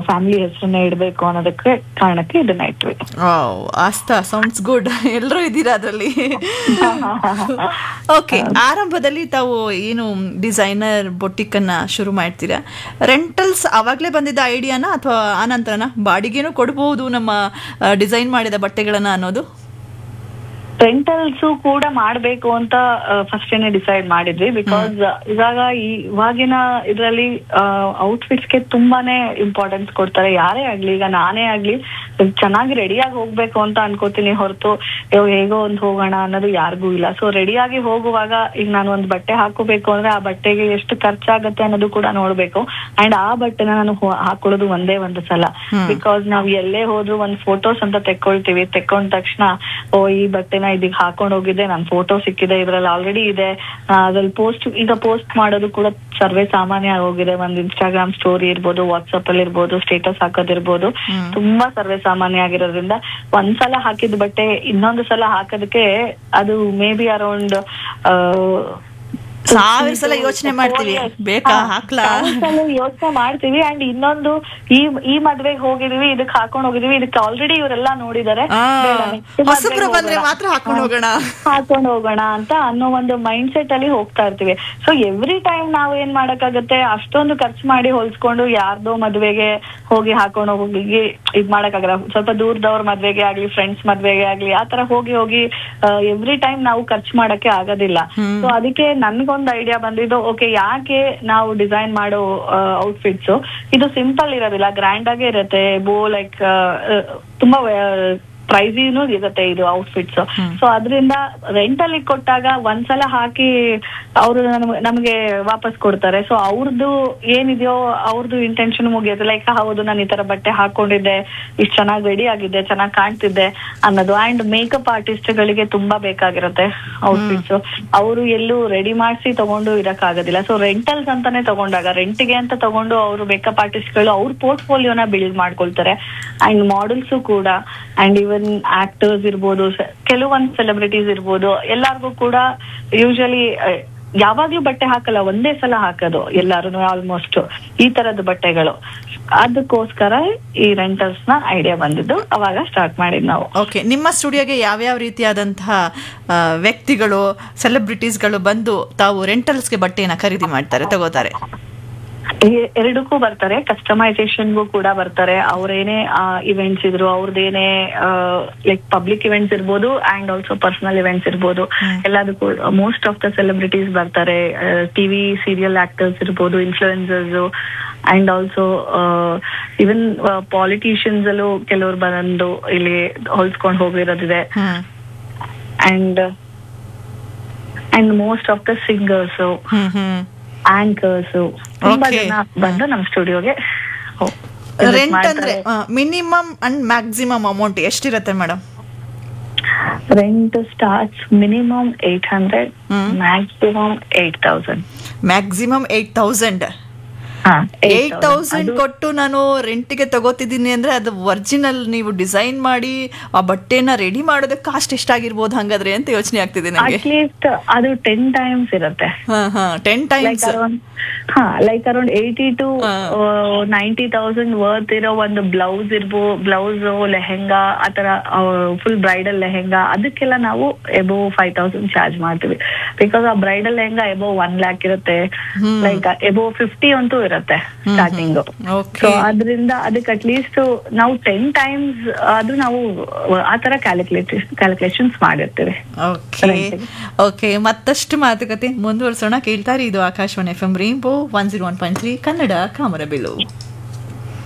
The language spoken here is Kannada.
ಫ್ಯಾಮಿಲಿ ಹೆಸರನ್ನೇ ಇಡ್ಬೇಕು ಅನ್ನೋದಕ್ಕೆ ಕಾರಣಕ್ಕೆ ಇದನ್ನ ಇಟ್ವಿ ವಾವ್ ಆಸ್ತಾ ಸೌಂಡ್ಸ್ ಗುಡ್ ಎಲ್ಲರೂ ಇದ್ದೀರಾ ಅದರಲ್ಲಿ ಓಕೆ ಆರಂಭದಲ್ಲಿ ತಾವು ಏನು ಡಿಸೈನರ್ ಬೊಟಿಕ್ ಅನ್ನ ಶುರು ಮಾಡ್ತೀರಾ ರೆಂಟಲ್ಸ್ ಅವಾಗಲೇ ಬಂದಿದ್ದ ಐಡಿಯಾನ ಅಥವಾ ಆನಂತರನ ಬಾಡಿಗೆನೂ ಕೊಡಬಹುದು ನಮ್ಮ ಡಿಸೈನ್ ಮಾಡಿದ ಬಟ್ಟೆಗಳನ್ನ ಅನ್ನೋದು ರೆಂಟಲ್ಸ್ ಕೂಡ ಮಾಡ್ಬೇಕು ಅಂತ ಫಸ್ಟ್ ಏನೇ ಡಿಸೈಡ್ ಮಾಡಿದ್ವಿ ಬಿಕಾಸ್ ಇವಾಗ ಈ ಇವಾಗಿನ ಇದ್ರಲ್ಲಿ ಔಟ್ಫಿಟ್ಸ್ ಗೆ ತುಂಬಾನೇ ಇಂಪಾರ್ಟೆನ್ಸ್ ಕೊಡ್ತಾರೆ ಯಾರೇ ಆಗ್ಲಿ ಈಗ ನಾನೇ ಆಗ್ಲಿ ಚೆನ್ನಾಗಿ ರೆಡಿಯಾಗಿ ಹೋಗ್ಬೇಕು ಅಂತ ಅನ್ಕೋತೀನಿ ಹೊರತು ಹೇಗೋ ಒಂದ್ ಹೋಗೋಣ ಅನ್ನೋದು ಯಾರಿಗೂ ಇಲ್ಲ ಸೊ ರೆಡಿಯಾಗಿ ಹೋಗುವಾಗ ಈಗ ನಾನು ಒಂದ್ ಬಟ್ಟೆ ಹಾಕೋಬೇಕು ಅಂದ್ರೆ ಆ ಬಟ್ಟೆಗೆ ಎಷ್ಟು ಖರ್ಚಾಗತ್ತೆ ಅನ್ನೋದು ಕೂಡ ನೋಡ್ಬೇಕು ಅಂಡ್ ಆ ಬಟ್ಟೆನ ನಾನು ಹೊ- ಹಾಕೊಳ್ಳೋದು ಒಂದೇ ಒಂದು ಸಲ ಬಿಕಾಸ್ ನಾವ್ ಎಲ್ಲೇ ಹೋದ್ರು ಒಂದ್ ಫೋಟೋಸ್ ಅಂತ ತೆಕ್ಕೊಳ್ತೀವಿ ತೆಕ್ಕೊಂಡ ತಕ್ಷಣ ಓ ಈ ಬಟ್ಟೆನ ಇದೀಗ ಹಾಕೊಂಡ್ ಹೋಗಿದ್ದೆ ನನ್ ಫೋಟೋ ಸಿಕ್ಕಿದೆ ಇದ್ರಲ್ಲಿ ಆಲ್ರೆಡಿ ಇದೆ ಆ, ಅದ್ರಲ್ಲಿ ಪೋಸ್ಟ್ ಈಗ ಪೋಸ್ಟ್ ಮಾಡೋದು ಕೂಡ ಸರ್ವೇ ಸಾಮಾನ್ಯ ಆಗೋಗಿದೆ ಒಂದ್ ಇನ್ಸ್ಟಾಗ್ರಾಮ್ ಸ್ಟೋರಿ ಇರ್ಬೋದು ವಾಟ್ಸ್ಆಪ್ ಅಲ್ಲಿ ಇರ್ಬೋದು ಸ್ಟೇಟಸ್ ಹಾಕೋದಿರ್ಬೋದು ತುಂಬಾ ಸರ್ವೇ ಸಾಮಾನ್ಯ ಆಗಿರೋದ್ರಿಂದ ಒಂದ್ಸಲ ಹಾಕಿದ ಬಟ್ಟೆ ಇನ್ನೊಂದು ಸಲ ಹಾಕೋದಕ್ಕೆ ಅದು ಮೇ ಬಿ ಅರೌಂಡ್ ಸಾವಿರ ಸಲ ಯೋಚನೆ ಮಾಡ್ತೀವಿ ಬೇಕಾ ಹಾಕ್ಲಾ ಯೋಚನೆ ಮಾಡ್ತೀವಿ ಅಂಡ್ ಇನ್ನೊಂದು ಈ ಈ ಮದ್ವೆಗೆ ಹೋಗಿದೀವಿ ಇದಕ್ ಹಾಕೊಂಡ್ ಹೋಗಿದೀವಿ ಇದಕ್ಕೆ ಆಲ್ರೆಡಿ ಇವರೆಲ್ಲ ನೋಡಿದಾರೆ ಆ, ಬೇಡ, next ಹೊಸಬ್ರು ಮದ್ವೆಗ್ ಬಂದ್ರೆ ಹೋಗೋಣ. ಮಾತ್ರ ಹಾಕೊಂಡ್ ಹೋಗೋಣ. ಹಾಕೊಂಡ್ ಹೋಗೋಣ ಅಂತ ಅನ್ನೋ ಒಂದು ಮೈಂಡ್ ಸೆಟ್ ಅಲ್ಲಿ ಹೋಗ್ತಾ ಇರ್ತೀವಿ ಸೊ ಎವ್ರಿ ಟೈಮ್ ನಾವ್ ಏನ್ ಮಾಡಕ್ಕಾಗತ್ತೆ ಅಷ್ಟೊಂದು ಖರ್ಚು ಮಾಡಿ ಹೊಲ್ಸ್ಕೊಂಡು ಯಾರ್ದೋ ಮದ್ವೆಗೆ ಹೋಗಿ ಹಾಕೊಂಡು ಹೋಗಿ ಇದ್ ಮಾಡಕ್ಕಾಗಲ್ಲ ಸ್ವಲ್ಪ ದೂರದವ್ರ ಮದ್ವೆಗೆ ಆಗ್ಲಿ ಫ್ರೆಂಡ್ಸ್ ಮದ್ವೆಗೆ ಆಗ್ಲಿ ಆತರ ಹೋಗಿ ಹೋಗಿ ಎವ್ರಿ ಟೈಮ್ ನಾವು ಖರ್ಚು ಮಾಡಕ್ಕೆ ಆಗೋದಿಲ್ಲ ಸೊ ಅದಕ್ಕೆ ನನ್ಗೊಂದ್ ಐಡಿಯಾ ಬಂದಿದ್ದು ಓಕೆ ಯಾಕೆ ನಾವು ಡಿಸೈನ್ ಮಾಡೋ ಔಟ್ಫಿಟ್ಸ್ ಇದು ಸಿಂಪಲ್ ಇರೋದಿಲ್ಲ ಗ್ರ್ಯಾಂಡ್ ಆಗೇ ಇರುತ್ತೆ ಬೋ ಲೈಕ್ ತುಂಬಾ ಪ್ರೈಸಿನೂ ಇರುತ್ತೆ ಇದು ಔಟ್ಫಿಟ್ಸ್ ಸೊ ಅದರಿಂದ ರೆಂಟ್ ಅಲ್ಲಿ ಕೊಟ್ಟಾಗ ಒಂದ್ಸಲ ಹಾಕಿ ಅವರು ನಮಗೆ ವಾಪಸ್ ಕೊಡ್ತಾರೆ ಸೊ ಅವ್ರದ್ದು ಏನಿದೆಯೋ ಅವ್ರದ್ದು ಇಂಟೆನ್ಷನ್ ಮುಗಿಯುತ್ತೆ ಲೈಕ್ ಹೌದು ನಾನು ಈ ತರ ಬಟ್ಟೆ ಹಾಕೊಂಡಿದ್ದೆ ಇಷ್ಟು ಚೆನ್ನಾಗಿ ರೆಡಿ ಆಗಿದ್ದೆ ಚೆನ್ನಾಗಿ ಕಾಣ್ತಿದ್ದೆ ಅನ್ನೋದು ಅಂಡ್ ಮೇಕಪ್ ಆರ್ಟಿಸ್ಟ್ ಗಳಿಗೆ ತುಂಬಾ ಬೇಕಾಗಿರುತ್ತೆ ಔಟ್ಫಿಟ್ಸ್ ಅವರು ಎಲ್ಲೂ ರೆಡಿ ಮಾಡಿಸಿ ತಗೊಂಡು ಇರಕ್ಕಾಗೋದಿಲ್ಲ ಸೊ ರೆಂಟಲ್ಸ್ ಅಂತಾನೆ ತಗೊಂಡಾಗ ರೆಂಟ್ಗೆ ಅಂತ ತಗೊಂಡು ಅವರು ಮೇಕಪ್ ಆರ್ಟಿಸ್ಟ್ ಗಳು ಅವ್ರ ಪೋರ್ಟ್ಫೋಲಿಯೋನ ಬಿಲ್ಡ್ ಮಾಡ್ಕೊಳ್ತಾರೆ ಅಂಡ್ ಮಾಡೆಲ್ಸ್ ಕೂಡ ಅಂಡ್ ಇವನ್ ಆಕ್ಟರ್ಸ್ ಇರ್ಬೋದು ಸ- ಕೆಲವೊಂದ್ ಸೆಲೆಬ್ರಿಟೀಸ್ ಇರ್ಬೋದು ಎಲ್ಲಾರ್ಗೂ ಕೂಡ ಯೂಶಲಿ ಯಾವಾಗ್ಲೂ ಬಟ್ಟೆ ಹಾಕಲ್ಲ ಒಂದೇ ಸಲ ಹಾಕೋದು ಎಲ್ಲಾರು ಆಲ್ಮೋಸ್ಟ್ ಈ ತರದ ಬಟ್ಟೆಗಳು ಅದಕ್ಕೋಸ್ಕರ ಈ ರೆಂಟಲ್ಸ್ ನ ಐಡಿಯಾ ಬಂದಿದ್ದು ಅವಾಗ ಸ್ಟಾರ್ಟ್ ಮಾಡಿದ್ ನಾವು ಓಕೆ ನಿಮ್ಮ ಸ್ಟುಡಿಯೋಗೆ ಯಾವ್ಯಾವ ರೀತಿಯಾದಂತಹ ಆ, ವ್ಯಕ್ತಿಗಳು ಸೆಲೆಬ್ರಿಟೀಸ್ಗಳು ಬಂದು ತಾವು ರೆಂಟಲ್ಸ್ಗೆ ಬಟ್ಟೆಯನ್ನ ಖರೀದಿ ಮಾಡ್ತಾರೆ ತಗೋತಾರೆ ಎ- ಎರಡಕ್ಕೂ ಬರ್ತಾರೆ ಕಸ್ಟಮೈಸೇಷನ್ಗೂ ಕೂಡ ಬರ್ತಾರೆ ಅವ್ರೇನೇ ಇವೆಂಟ್ಸ್ ಇದ್ರು ಅವ್ರದ್ದೇನೇ ಲೈಕ್ ಪಬ್ಲಿಕ್ ಇವೆಂಟ್ಸ್ ಇರ್ಬೋದು ಅಂಡ್ ಆಲ್ಸೋ ಪರ್ಸನಲ್ ಇವೆಂಟ್ಸ್ ಇರ್ಬೋದು ಎಲ್ಲದಕ್ಕೂ ಮೋಸ್ಟ್ ಆಫ್ ದ ಸೆಲೆಬ್ರಿಟೀಸ್ ಬರ್ತಾರೆ ಟಿವಿ ಸೀರಿಯಲ್ ಆಕ್ಟರ್ಸ್ ಇರ್ಬೋದು influencers and also even politicians ಅಲ್ಲೂ ಕೆಲವ್ರು ಬಂದು ಇಲ್ಲಿ ಹೊಲ್ಸ್ಕೊಂಡು ಹೋಗಿರೋದಿದೆ hmm and and most of the singers hmm hmm anchors ತುಂಬಾ Okay. ಜನ ಬಂದು ನಮ್ಮ ಸ್ಟುಡಿಯೋಗೆ ರೆಂಟ್ ಅಂದ್ರೆ ಮಿನಿಮಮ್ ಅಂಡ್ ಮ್ಯಾಕ್ಸಿಮಮ್ ಅಮೌಂಟ್ ಎಷ್ಟಿರುತ್ತೆ madam rent starts minimum eight hundred hmm. Maximum eight thousand maximum eight thousand eight thousand ಕೊಟ್ಟು ನಾನು ರೆಂಟಿಗೆ ತಗೋತಿದ್ದೀನಿ ಅಂದ್ರೆ ಅದು ಒರಿಜಿನಲ್ ನೀವು ಡಿಸೈನ್ ಮಾಡಿ ಆ ಬಟ್ಟೆನ ರೆಡಿ ಮಾಡೋದಕ್ಕೆ ಕಾಸ್ಟ್ ಎಷ್ಟಾಗಿರ್ಬೋದು ಹಂಗಾದ್ರೆ ಅಂತ ಯೋಚನೆ ಆಗ್ತಿದೆ ನನಗೆ ಅಟ್ಲೀಸ್ಟ್ ಅದು ಟೆನ್ ಟೈಮ್ಸ್ ಇರುತ್ತೆ ಹಾ ಹಾ ಟೆನ್ ಲೈಕ್ ಟೈಮ್ಸ್ ಅರೌಂಡ್ ಹಾ like around eighty to ninety thousand worth ಇರೋ ಒಂದು ಬ್ಲೌಸ್ ಇರ್ಬೋ ಬ್ಲೌಸ್ ಲೆಹೆಂಗಾ ಆತರ ಫುಲ್ ಬ್ರೈಡಲ್ ಲೆಹೆಂಗಾ ಅದಕ್ಕೆಲ್ಲ ನಾವು ಎಬೋ ಫೈವ್ ತೌಸಂಡ್ ಚಾರ್ಜ್ ಮಾಡ್ತೀವಿ ಬಿಕಾಸ್ ಆ bridal lehenga above one lakh ಇರುತ್ತೆ ಲೈಕ್ ಎಬೋ ಫಿಫ್ಟಿ ಅಂತೂ ಇರುತ್ತೆ ಸ್ಟಾರ್ಟಿಂಗ್ ಓಕೆ ಸೊ ಅದರಿಂದ ಅದಕ್ಕೆ ಅಟ್ಲೀಸ್ಟ್ ನಾವು ಟೆನ್ ಟೈಮ್ಸ್ ಆದ್ರೂ ನಾವು ಆತರ ಕ್ಯಾಲ್ಕುಲೇಟ್ ಕ್ಯಾಲ್ಕುಲೇಷನ್ಸ್ ಮಾಡಿರ್ತೀವಿ ಓಕೆ ಓಕೆ ಮತ್ತಷ್ಟು ಮಾತುಕತೆ ಮುಂದುವರಿಸೋಣ ಕೇಳ್ತಾರೆ ಇದು Akashvani F M rainbow one zero one point three Kannada ಕಾಮರಬಿಲ್ಲು